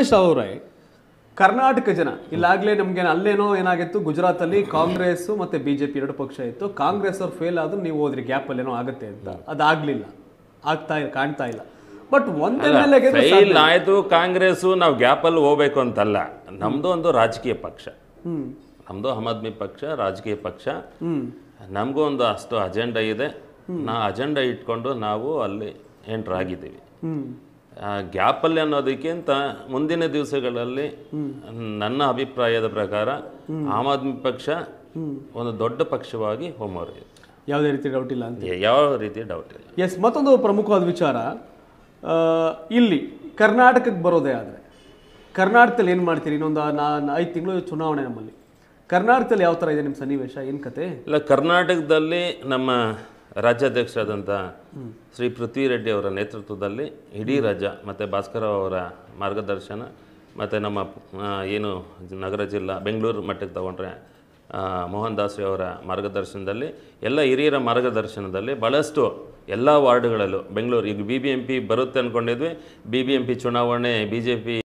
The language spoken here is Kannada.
ಅವರೇ ಕರ್ನಾಟಕ ಜನ ಇಲ್ಲಾಗಲೇ ನಮಗೆ ಅಲ್ಲೇನೋ ಏನಾಗಿತ್ತು ಗುಜರಾತಲ್ಲಿ ಕಾಂಗ್ರೆಸ್ ಮತ್ತೆ ಬಿಜೆಪಿ ಎರಡು ಪಕ್ಷ ಇತ್ತು ಕಾಂಗ್ರೆಸ್ ಅವ್ರು ಫೇಲ್ ಆದ್ರೂ ನೀವು ಹೋದ್ರಿ ಗ್ಯಾಪಲ್ಲಿ ಏನೋ ಆಗುತ್ತೆ ಅಂತ ಅದಾಗ್ಲಿಲ್ಲ ಆಗ್ತಾ ಇಲ್ಲ ಕಾಣ್ತಾ ಇಲ್ಲ ಬಟ್ ಒಂದೇ ಮೇಲೆ ಫೈಲ್ ಆಯ್ತು ಕಾಂಗ್ರೆಸ್ ನಾವು ಗ್ಯಾಪಲ್ಲಿ ಹೋಗ್ಬೇಕು ಅಂತಲ್ಲ ನಮ್ದು ಒಂದು ರಾಜಕೀಯ ಪಕ್ಷ ಹ್ಮ್ ನಮ್ದು ಆಮ್ ಆದ್ಮಿ ಪಕ್ಷ ರಾಜಕೀಯ ಪಕ್ಷ ಹ್ಮ್ ನಮಗೂ ಒಂದು ಅಷ್ಟು ಅಜೆಂಡಾ ಇದೆ ನಾ ಅಜೆಂಡಾ ಇಟ್ಕೊಂಡು ನಾವು ಅಲ್ಲಿ ಎಂಟ್ರ್ ಆಗಿದ್ದೀವಿ ಹ್ಮ್ ಗ್ಯಾಪಲ್ಲಿ ಅನ್ನೋದಕ್ಕಿಂತ ಮುಂದಿನ ದಿವಸಗಳಲ್ಲಿ ನನ್ನ ಅಭಿಪ್ರಾಯದ ಪ್ರಕಾರ ಆಮ್ ಆದ್ಮಿ ಪಕ್ಷ ಒಂದು ದೊಡ್ಡ ಪಕ್ಷವಾಗಿ ಹೊಮ್ಮೋರಿದೆ ಯಾವುದೇ ರೀತಿ ಡೌಟ್ ಇಲ್ಲ ಅಂತ ಯಾವ ರೀತಿ ಡೌಟ್ ಇಲ್ಲ ಎಸ್ ಮತ್ತೊಂದು ಪ್ರಮುಖವಾದ ವಿಚಾರ ಆ, ಇಲ್ಲಿ ಕರ್ನಾಟಕಕ್ಕೆ ಬರೋದೇ ಆದರೆ ಕರ್ನಾಟಕದಲ್ಲಿ ಏನು ಮಾಡ್ತೀರಿ ಇನ್ನೊಂದು ನಾ ಐದು ತಿಂಗಳು ಚುನಾವಣೆ ನಮ್ಮಲ್ಲಿ ಕರ್ನಾಟಕದಲ್ಲಿ ಯಾವ ಥರ ಇದೆ ನಿಮ್ಮ ಸನ್ನಿವೇಶ ಏನು ಕತೆ ಇಲ್ಲ ಕರ್ನಾಟಕದಲ್ಲಿ ನಮ್ಮ ರಾಜ್ಯಾಧ್ಯಕ್ಷರಾದಂಥ ಶ್ರೀ ಪೃಥ್ವಿ ರೆಡ್ಡಿ ಅವರ ನೇತೃತ್ವದಲ್ಲಿ ಇಡೀ ರಾಜ್ಯ ಮತ್ತು ಭಾಸ್ಕರ ಅವರ ಮಾರ್ಗದರ್ಶನ ಮತ್ತು ನಮ್ಮ ಆ, ಏನು ನಗರ ಜಿಲ್ಲಾ ಬೆಂಗಳೂರು ಮಟ್ಟಕ್ಕೆ ತಗೊಂಡ್ರೆ ಆ, ಮೋಹನ್ ದಾಸ್ರಿ ಅವರ ಮಾರ್ಗದರ್ಶನದಲ್ಲಿ ಎಲ್ಲ ಹಿರಿಯರ ಮಾರ್ಗದರ್ಶನದಲ್ಲಿ ಭಾಳಷ್ಟು ಎಲ್ಲ ವಾರ್ಡ್ಗಳಲ್ಲೂ ಬೆಂಗಳೂರು ಈಗ ಬಿ ಬಿ ಎಂ ಪಿ ಬರುತ್ತೆ ಅಂದ್ಕೊಂಡಿದ್ವಿ ಬಿ ಬಿ ಎಂ ಪಿ ಚುನಾವಣೆ ಬಿ ಜೆ ಪಿ